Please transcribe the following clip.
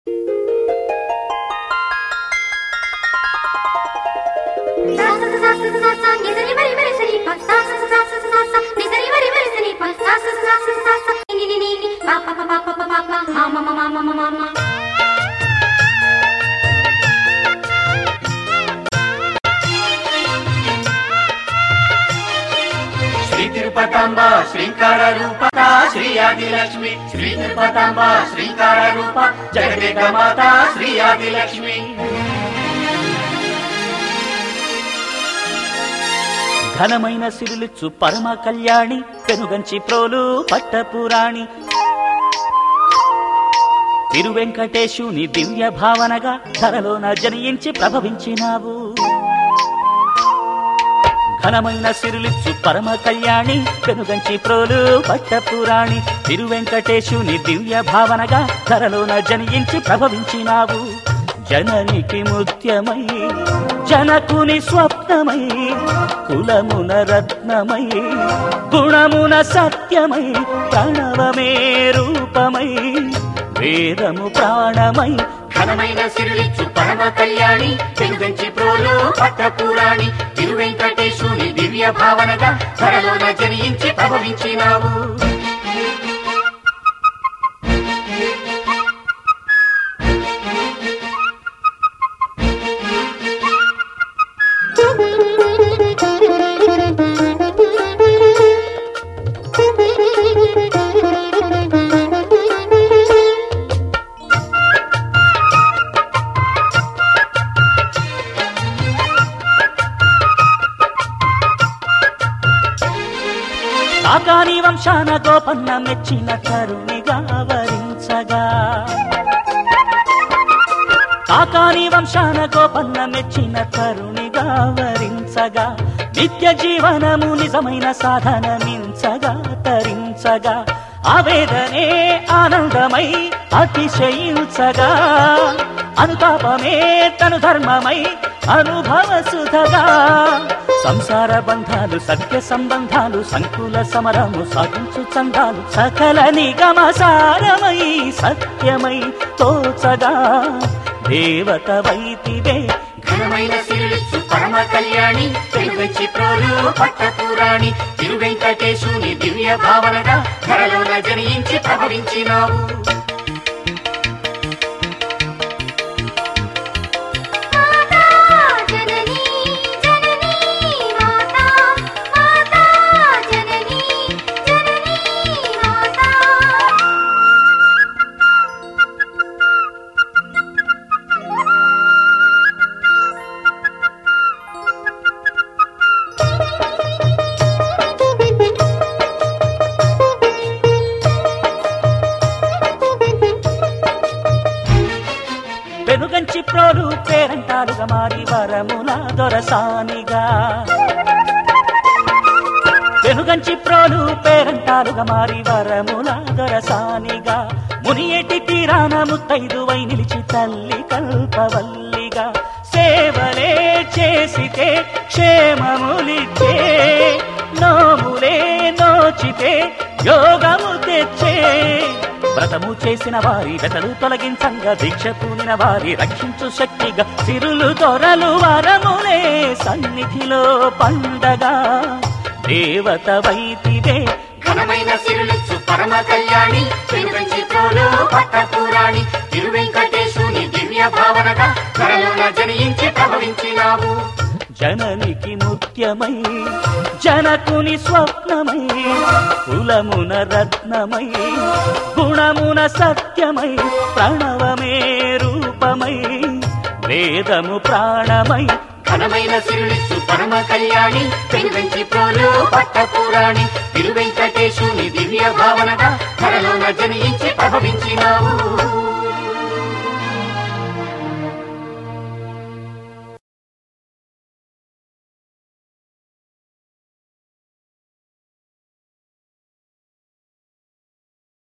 శ్రీ తిరుపతాంబ శ్రీంకార రూపత శ్రీ ఆదిలక్ష్మి శ్రీ తిరుపతాంబ శ్రీంకార రూప జగదేక మాత శ్రీ ఆదిలక్ష్మి ఘనమైన సిరులిచ్చు పరమ కళ్యాణి పెనుగంచి ప్రోలు పట్టపురాణి తిరువెంకటేశుని దివ్య భావనగా ధరలోన జనించి ప్రభవించినావు ఘనమైన సిరులిచ్చు పరమ కళ్యాణి పెనుగంచి ప్రోలు పట్టపురాణి తిరువెంకటేశుని దివ్య భావనగా ధరలోన జనించి ప్రభవించినావు జననికి ముత్యమై జనకుని స్వప్నమై కులమున రత్నమై గుణమున సత్యమై ప్రణవమే రూపమై వేదము ప్రాణమై ఘనమైన సిరులిచ్చు పరమ కళ్యాణి పెనుగంచి ప్రోలు పట్టపురాణి తిరువెంకటేశుని దివ్య భావనగా ధరలోన జనించి ప్రభవించినావు కాకాని వంశాన గోపన్న మెచ్చిన తరుణిగా వరించగా కాకాని వంశాన గోపన్న మెచ్చిన తరుణిగా వరించగా నిత్య జీవనము నిజమైన సాధన మించగా తరించగా ఆవేదనే ఆనందమై అతిశయించగా అనుతాపమే తను ధర్మమై అనుభవ సుధగా సంసార బంధాలు సత్య సంబంధాలు సంకుల సమరము సాగించు చందాలు సకల నిగమ సారమై సత్యమై తోచగా దేవత వైతివే ఘనమైన సిరులిచ్చు పరమ కళ్యాణి పెనుగంచి ప్రోలు పట్టపురాణి తిరువెంకటేశుని దివ్య భావనగా ధరలోన జనించి ప్రభవించినావు జననీ జననీ మాతా మాతా జననీ జననీ మాతా పెనుగంచి ప్రోలు పేరంటాలుగా మారి వరముల దొరసానిగా పెనుగంచి ప్రోలు పేరంటాలుగా మారి వరముల దొరసానిగా మునియేటి తీరాన ముత్తైదువై నిలిచి తల్లి కల్పవల్లిగా సేవలే చేసితే క్షేమములిచ్చే నోములే నోచితే యోగము తెచ్చే వ్రతము చేసిన వారి వెతలు తొలగించంగా దీక్ష పూనిన వారి రక్షించు శక్తిగా సిరులు దొరలు వరములే సన్నిధిలో పండగా దేవత వైతివే ఘనమైన సిరులిచ్చు పరమ కళ్యాణి పెనుగంచి ప్రోలు పట్టపురాణి తిరువెంకటేశుని దివ్య భావనగా ధరలోన జనించి ప్రభవించినావు జననికి ముత్యమై జనకుని స్వప్నమై కులమున రత్నమై గుణమున సత్యమై ప్రణవమే రూపమై వేదము ప్రాణమై ఘనమైన సిరులిచ్చు పరమ కళ్యాణి పెనుగంచి ప్రోలు పట్టపురాణి తిరువెంకటేశుని దివ్య భావనగా ధరలోన జనించి ప్రభవించినావు